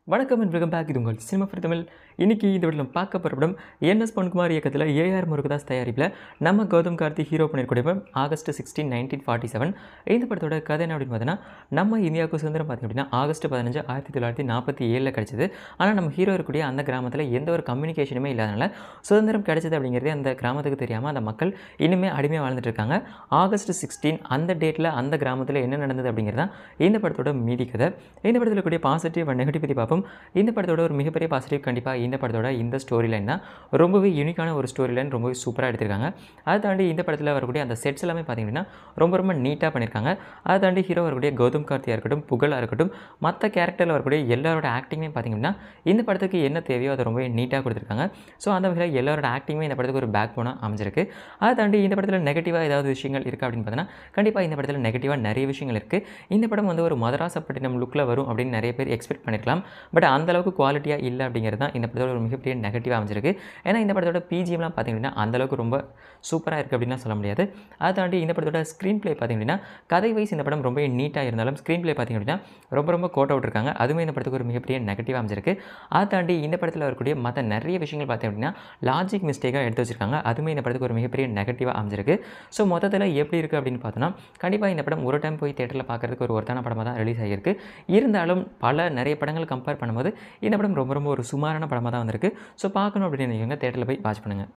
வணக்கம் and welcome back இது உங்கள் சினிமா ஃபார் தமிழ் இன்னைக்கு இந்த வீட்டில் பார்க்க போகிற படம் என்எஸ் பொன்குமார் இயக்கத்தில் ஏஆர் முருகதாஸ் தயாரிப்பில் நம்ம கௌதம் கார்த்தி ஹீரோ பண்ணியிருக்கூடிய படம் August sixteen nineteen forty seven இந்த படத்தோட கதை என்ன அப்படின்னு பார்த்தீங்கன்னா நம்ம இந்தியாவுக்கு சுதந்திரம் பார்த்திங்க அப்படின்னா ஆகஸ்ட் பதினஞ்சு ஆயிரத்தி தொள்ளாயிரத்தி நாற்பத்தி ஏழில் கிடச்சிது ஆனால் நம்ம ஹீரோ இருக்கக்கூடிய அந்த கிராமத்தில் எந்த ஒரு கம்யூனிகேஷனுமே இல்லாதனால சுதந்திரம் கிடைச்சது அப்படிங்கிறதே அந்த கிராமத்துக்கு தெரியாமல் அந்த மக்கள் இன்னுமே அடிமையாக வாழ்ந்துட்டு இருக்காங்க ஆகஸ்ட் சிக்ஸ்டீன் அந்த டேட்டில் அந்த கிராமத்தில் என்ன நடந்தது அப்படிங்கிறது தான் இந்த படத்தோட மீதி கதை இந்த படத்தில் கூடிய பாசிட்டிவ் அண்ட் நெகட்டிவ் பற்றி பார்ப்போம் இந்த படத்தோட ஒரு மிகப்பெரிய பாசிட்டிவ் கண்டிப்பாக இந்த படத்தோட இந்த ஸ்டோரி லைன் தான் ரொம்பவே யூனிக்கான ஒரு ஸ்டோரி லைன் ரொம்பவே சூப்பராக எடுத்திருக்காங்க அதை தாண்டி இந்த படத்தில் வரக்கூடிய அந்த செட்ஸ் எல்லாமே பார்த்தீங்கன்னா ரொம்ப ரொம்ப நீட்டாக பண்ணியிருக்காங்க அதை தாண்டி ஹீரோ வரக்கூடிய கௌதம் கார்த்தியாக இருக்கட்டும் புகழாக இருக்கட்டும் மற்ற கேரக்டரில் வரக்கூடிய எல்லாரோட ஆக்டிங்குமே பார்த்தீங்கன்னா இந்த படத்துக்கு என்ன தேவையோ அதை ரொம்பவே நீட்டாக கொடுத்துருக்காங்க ஸோ அந்த வகையில் எல்லாரோட ஆக்டிங்குமே இந்த படத்துக்கு ஒரு பேக் போனாக அமைஞ்சிருக்கு அதை தாண்டி இந்த படத்தில் நெகட்டிவாக ஏதாவது விஷயங்கள் இருக்குது அப்படின்னு பார்த்தீங்கன்னா கண்டிப்பாக இந்த படத்தில் நெகட்டிவாக நிறைய விஷயங்கள் இருக்குது இந்த படம் வந்து ஒரு மதராசப்பட்டினம் லுக்கில் வரும் அப்படின்னு நிறைய பேர் எக்ஸ்பெக்ட் பண்ணியிருக்கலாம் பட் அந்த அளவுக்கு குவாலிட்டியாக இல்லை அப்படிங்கிறது தான் இந்த படத்தோட ஒரு மிகப்பெரிய நெகட்டிவாக அமைஞ்சிருக்கு ஏன்னா இந்த படத்தோட பிஜிஎம்லாம் பார்த்தீங்கன்னா அந்த அளவுக்கு ரொம்ப சூப்பராக இருக்குது அப்படின்னு சொல்ல முடியாது அதை தாண்டி இந்த படத்தோட ஸ்க்ரீன் ப்ளே பார்த்தீங்கன்னா கதை வைஸ் இந்த படம் ரொம்ப நீட்டாக இருந்தாலும் ஸ்க்ரீன் ப்ளே பார்த்திங்க அப்படின்னா ரொம்ப ரொம்ப கோட் அவுட் இருக்காங்க அதுவுமே இந்த படத்துக்கு ஒரு மிகப்பெரிய நெகட்டிவாக அமைஞ்சிருக்கு அதை தாண்டி இந்த படத்தில் வரக்கூடிய மற்ற நிறைய விஷயங்கள் பார்த்தீங்க அப்படின்னா லாஜிக் மிஸ்டேக்காக எடுத்து வச்சிருக்காங்க அதுவுமே இந்த படத்துக்கு ஒரு மிகப்பெரிய நெகட்டிவாக அமைஞ்சிருக்கு ஸோ மொத்தத்தில் எப்படி இருக்குது அப்படின்னு பார்த்தோன்னா கண்டிப்பாக இந்த படம் ஒரு டைம் போய் தேட்டரில் பார்க்குறதுக்கு ஒரு ஒருத்தான படமாக தான் ரிலீஸ் ஆகியிருக்கு இருந்தாலும் பல நிறைய படங்கள் கம்பேர் பண்ணும்போது இந்த படம் ரொம்ப ரொம்ப ஒரு சுமாரான படமாக தான் வந்திருக்கு ஸோ பார்க்கணும் அப்படின்னு நினைக்கிறவங்க தேட்டரில் போய் வாட்ச் பண்ணுங்கள்